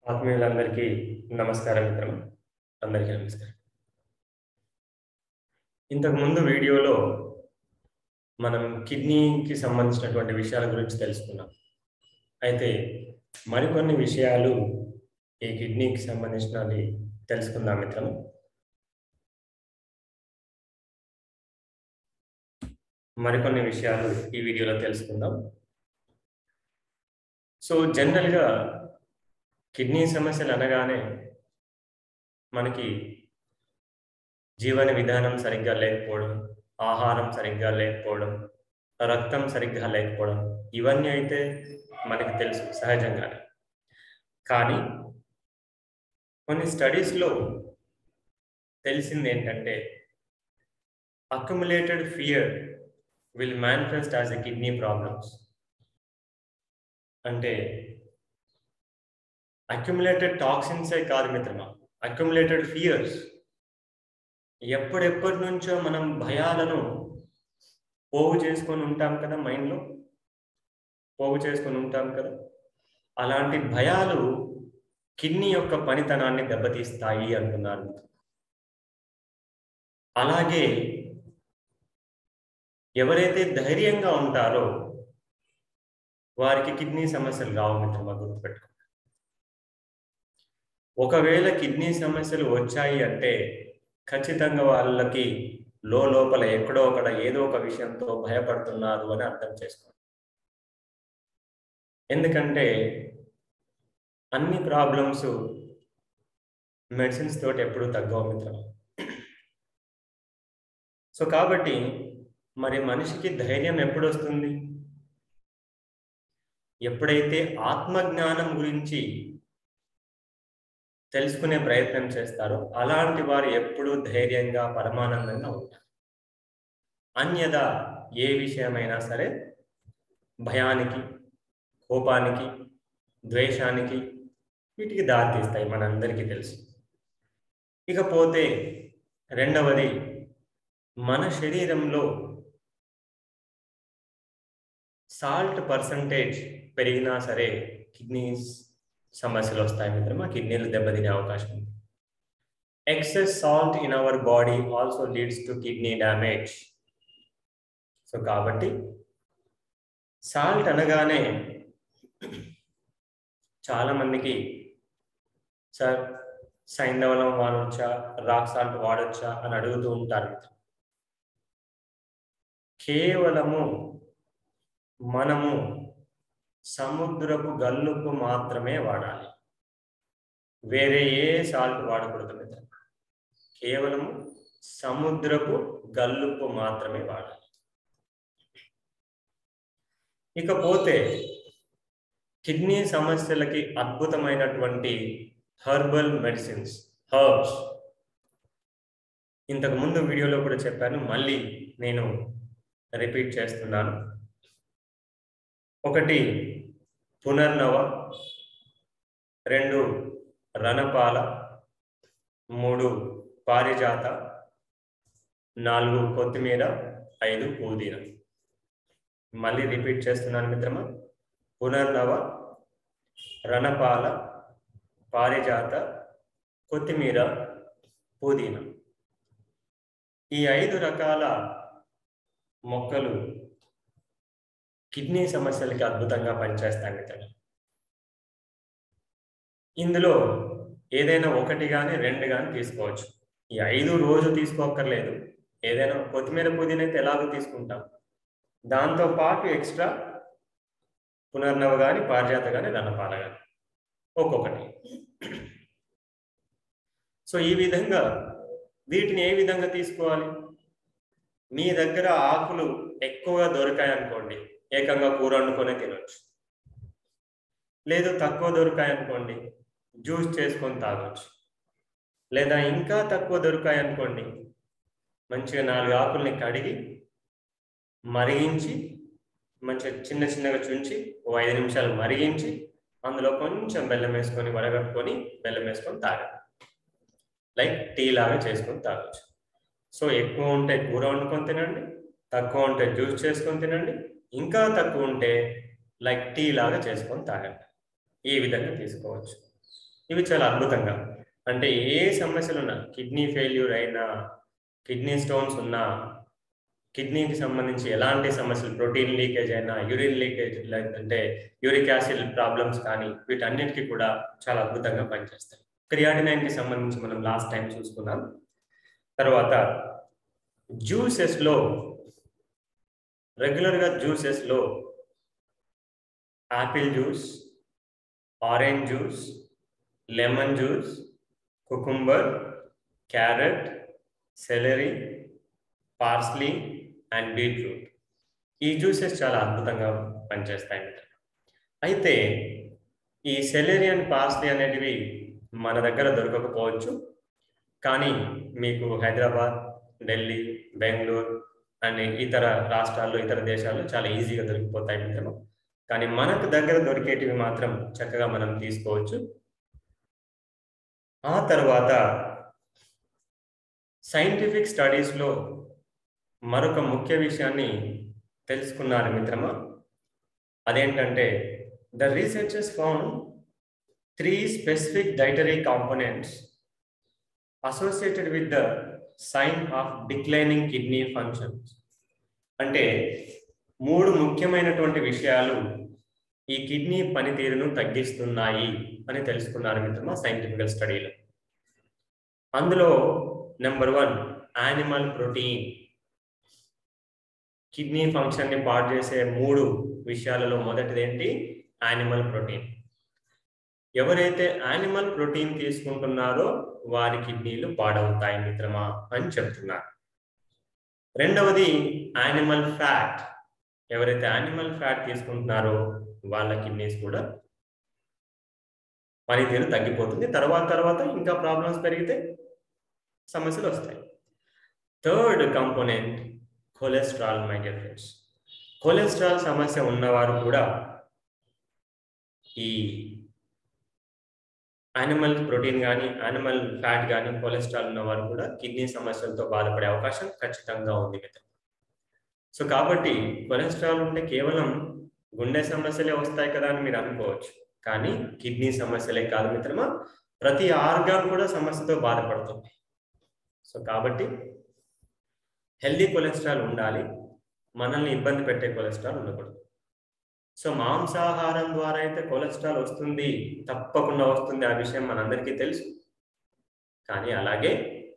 ఆత్మీయులందరికీ నమస్కారం మిత్రం అందరికీ నమస్కారం ఇంతకు ముందు వీడియోలో మనం కిడ్నీకి సంబంధించినటువంటి విషయాల గురించి తెలుసుకున్నాం అయితే మరికొన్ని విషయాలు ఈ కిడ్నీకి సంబంధించినవి తెలుసుకుందాం మిత్రం మరికొన్ని విషయాలు ఈ వీడియోలో తెలుసుకుందాం సో జనరల్గా కిడ్నీ సమస్యలు అనగానే మనకి జీవన విధానం సరిగ్గా లేకపోవడం ఆహారం సరిగ్గా లేకపోవడం రక్తం సరిగ్గా లేకపోవడం ఇవన్నీ అయితే మనకి తెలుసు సహజంగానే కానీ కొన్ని స్టడీస్లో తెలిసింది ఏంటంటే accumulated fear will manifest as a kidney problems అంటే అక్యుములేటెడ్ టాక్సిన్సే కాదు మిత్రమా అక్యుములేటెడ్ ఫియర్స్ ఎప్పుడెప్పటి నుంచో మనం భయాలను పోగు చేసుకొని ఉంటాం కదా మైండ్లో పోగు చేసుకొని ఉంటాం కదా అలాంటి భయాలు కిడ్నీ యొక్క పనితనాన్ని దెబ్బతీస్తాయి అంటున్నారు అలాగే ఎవరైతే ధైర్యంగా ఉంటారో వారికి కిడ్నీ సమస్యలు రావు మిత్రమా గుర్తుపెట్టుకో ఒకవేళ కిడ్నీ సమస్యలు వచ్చాయి అంటే ఖచ్చితంగా వాళ్ళకి లోపల ఎక్కడో ఒకడ ఏదో ఒక విషయంతో భయపడుతున్నారు అని అర్థం చేసుకోండి ఎందుకంటే అన్ని ప్రాబ్లమ్స్ మెడిసిన్స్ తోటి ఎప్పుడు తగ్గవు మిత్రం సో కాబట్టి మరి మనిషికి ధైర్యం ఎప్పుడు వస్తుంది ఎప్పుడైతే ఆత్మజ్ఞానం గురించి తెలుసుకునే ప్రయత్నం చేస్తారో అలాంటి వారు ఎప్పుడూ ధైర్యంగా పరమానందంగా ఉంటారు అన్యదా ఏ విషయమైనా సరే భయానికి కోపానికి ద్వేషానికి వీటికి దారితీస్తాయి మనందరికీ తెలుసు ఇకపోతే రెండవది మన శరీరంలో సాల్ట్ పర్సంటేజ్ పెరిగినా సరే కిడ్నీస్ సమస్యలు వస్తాయి మిత్రమా కిడ్నీలు దెబ్బతినే అవకాశం ఉంది excess salt in our body also leads to kidney damage so కాబట్టి సాల్ట్ అనగానే చాలా మందికి సార్ సైంధవలం వాడవచ్చా రాక్ సాల్ట్ వాడొచ్చా అని అడుగుతూ ఉంటారు కేవలము మనము సముద్రపు గల్లుపు మాత్రమే వాడాలి వేరే ఏ సాల్ట్ వాడకూడదు మిత్ర కేవలం సముద్రపు గల్లుపు మాత్రమే వాడాలి ఇకపోతే కిడ్నీ సమస్యలకి అద్భుతమైనటువంటి హర్బల్ మెడిసిన్స్ హర్బ్స్ ఇంతకు ముందు వీడియోలో కూడా చెప్పాను మళ్ళీ నేను రిపీట్ చేస్తున్నాను ఒకటి పునర్నవ రెండు రణపాల మూడు పారిజాత నాలుగు కొత్తిమీర ఐదు పుదీన మళ్ళీ రిపీట్ చేస్తున్నాను మిత్రమా పునర్నవ రణపాల పారిజాత కొత్తిమీర పుదీనా ఈ ఐదు రకాల మొక్కలు కిడ్నీ సమస్యలకి అద్భుతంగా పనిచేస్తాయి మిత్రులు ఇందులో ఏదైనా ఒకటి కానీ రెండు కానీ తీసుకోవచ్చు ఈ ఐదు రోజు తీసుకోక్కర్లేదు ఏదైనా కొత్తిమీర పుదీనా అయితే ఎలాగో తీసుకుంటాం దాంతో పాటు ఎక్స్ట్రా పునర్నవ కానీ పారిజాత కానీ రణపాల కానీ ఒక్కొక్కటి సో ఈ విధంగా వీటిని ఏ విధంగా తీసుకోవాలి మీ దగ్గర ఆకులు ఎక్కువగా దొరికాయి అనుకోండి ఏకంగా కూర వండుకొని తినొచ్చు లేదు తక్కువ దొరికాయి అనుకోండి జ్యూస్ చేసుకొని తాగొచ్చు లేదా ఇంకా తక్కువ దొరికాయి అనుకోండి మంచిగా నాలుగు ఆకుల్ని కడిగి మరిగించి మంచిగా చిన్న చిన్నగా చుంచి ఓ ఐదు నిమిషాలు మరిగించి అందులో కొంచెం బెల్లం వేసుకొని వడగట్టుకొని బెల్లం వేసుకొని తాగాలి లైక్ టీ లాగా చేసుకొని తాగొచ్చు సో ఎక్కువ ఉంటే కూర వండుకొని తినండి తక్కువ ఉంటే జ్యూస్ చేసుకొని తినండి ఇంకా తక్కువ ఉంటే లైక్ టీ లాగా చేసుకొని తాగండి ఈ విధంగా తీసుకోవచ్చు ఇవి చాలా అద్భుతంగా అంటే ఏ సమస్యలు ఉన్నా కిడ్నీ ఫెయిల్యూర్ అయినా కిడ్నీ స్టోన్స్ ఉన్నా కిడ్నీకి సంబంధించి ఎలాంటి సమస్యలు ప్రోటీన్ లీకేజ్ అయినా యూరిన్ లీకేజ్ లేదంటే యూరిక్ యాసిడ్ ప్రాబ్లమ్స్ కానీ వీటన్నిటికీ కూడా చాలా అద్భుతంగా పనిచేస్తాయి క్రియాటినైన్ కి సంబంధించి మనం లాస్ట్ టైం చూసుకున్నాం తర్వాత జ్యూసెస్ లో రెగ్యులర్ గా జ్యూసెస్ లో apple juice orange juice lemon juice cucumber carrot celery parsley and beetroot ఈ జ్యూసెస్ చాలా అద్భుతంగా పనిచేస్తాయి అయితే ఈ సెలరీ అండ్ పార్స్లీ అనేటివి మన దగ్గర దొరకకపోవచ్చు కానీ మీకు హైదరాబాద్ ఢిల్లీ బెంగళూరు అండ్ ఇతర రాష్ట్రాల్లో ఇతర దేశాల్లో చాలా ఈజీగా దొరికిపోతాయి మిత్రమా కానీ మనకు దగ్గర దొరికేటివి మాత్రం చక్కగా మనం తీసుకోవచ్చు ఆ తర్వాత సైంటిఫిక్ స్టడీస్లో మరొక ముఖ్య విషయాన్ని తెలుసుకున్నారు మిత్రమా అదేంటంటే the researchers found three specific dietary components associated with the sign of declining kidney functions అంటే మూడు ముఖ్యమైనటువంటి విషయాలు ఈ కిడ్నీ పనితీరును తగ్గిస్తున్నాయి అని తెలుసుకున్నారు మిత్రమా సైంటిఫికల్ స్టడీలో అందులో number one animal protein kidney function ని పాడు చేసే మూడు విషయాలలో మొదటిది ఏంటి యానిమల్ ప్రోటీన్ ఎవరైతే యానిమల్ ప్రోటీన్ తీసుకుంటున్నారో వారి కిడ్నీలు పాడవుతాయి మిత్రమా అని చెప్తున్నారు రెండవది యానిమల్ ఫ్యాట్ ఎవరైతే యానిమల్ ఫ్యాట్ తీసుకుంటున్నారో వాళ్ళ కిడ్నీస్ కూడా పనితీరు తగ్గిపోతుంది తర్వాత తర్వాత ఇంకా ప్రాబ్లమ్స్ పెరిగితే సమస్యలు వస్తాయి third component cholesterol my dear friends cholesterol సమస్య ఉన్నవారు కూడా ఈ యానిమల్ ప్రోటీన్ కానీ యానిమల్ ఫ్యాట్ కానీ కొలెస్ట్రాల్ ఉన్నవారు కూడా కిడ్నీ సమస్యలతో బాధపడే అవకాశం ఖచ్చితంగా ఉంది మిత్రం సో కాబట్టి కొలెస్ట్రాల్ ఉంటే కేవలం గుండె సమస్యలే వస్తాయి కదా అని మీరు అనుకోవచ్చు కానీ కిడ్నీ సమస్యలే కాదు మిత్రమా ప్రతి ఆర్గాన్ కూడా సమస్యతో బాధపడుతుంది సో కాబట్టి హెల్దీ కొలెస్ట్రాల్ ఉండాలి మనల్ని ఇబ్బంది పెట్టే కొలెస్ట్రాల్ ఉండకూడదు సో మాంసాహారం ద్వారా అయితే కొలెస్ట్రాల్ వస్తుంది తప్పకుండా వస్తుంది ఆ విషయం మనందరికీ తెలుసు కానీ అలాగే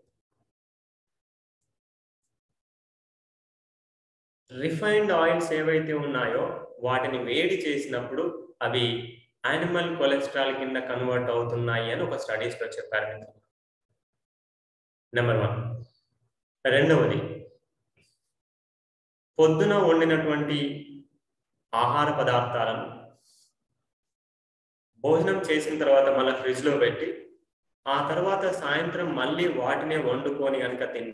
రిఫైన్డ్ ఆయిల్స్ ఏవైతే ఉన్నాయో వాటిని వేడి చేసినప్పుడు అవి యానిమల్ కొలెస్ట్రాల్ కింద కన్వర్ట్ అవుతున్నాయి అని ఒక స్టడీస్ లో చెప్పారు మిత్రులు నెంబర్ వన్ రెండవది పొద్దున వండినటువంటి ఆహార పదార్థాలను భోజనం చేసిన తర్వాత మళ్ళీ ఫ్రిడ్జ్ లో పెట్టి ఆ తర్వాత సాయంత్రం మళ్ళీ వాటినే వండుకొని కనుక తిన్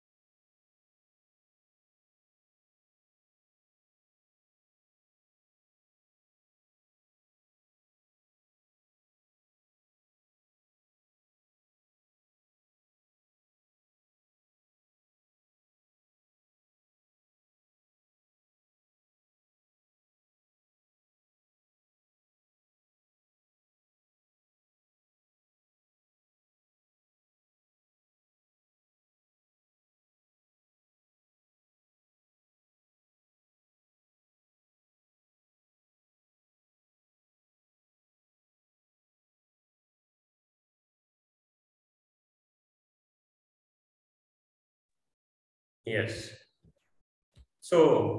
ఎస్ సో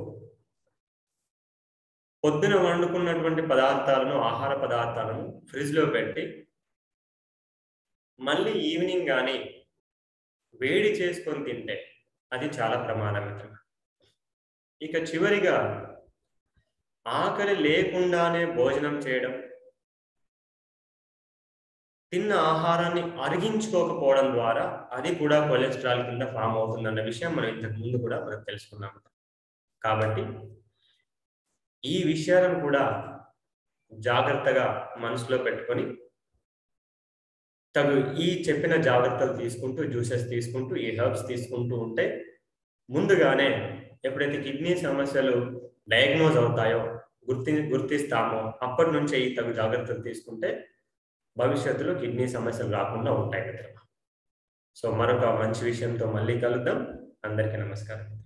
పొద్దున వండుకున్నటువంటి పదార్థాలను ఆహార పదార్థాలను ఫ్రిడ్జ్ లో పెట్టి మళ్ళీ ఈవినింగ్ కానీ వేడి చేసుకొని తింటే అది చాలా ప్రమాదమితం ఇక చివరిగా ఆకలి లేకుండానే భోజనం చేయడం తిన్న ఆహారాన్ని అరిగించుకోకపోవడం ద్వారా అది కూడా కొలెస్ట్రాల్ కింద ఫామ్ అవుతుందన్న విషయం మనం ఇంతకు ముందు కూడా మనం తెలుసుకున్నాం కాబట్టి ఈ విషయాలను కూడా జాగ్రత్తగా మనసులో పెట్టుకొని తగు ఈ చెప్పిన జాగ్రత్తలు తీసుకుంటూ జ్యూసెస్ తీసుకుంటూ ఈ హెర్బ్స్ తీసుకుంటూ ఉంటే ముందుగానే ఎప్పుడైతే కిడ్నీ సమస్యలు డయాగ్నోజ్ అవుతాయో గుర్తి గుర్తిస్తామో అప్పటి నుంచే ఈ తగు జాగ్రత్తలు తీసుకుంటే భవిష్యత్తులో కిడ్నీ సమస్యలు రాకుండా ఉంటాయి మిత్రమా సో మరొక మంచి విషయంతో మళ్ళీ కలుద్దాం అందరికీ నమస్కారం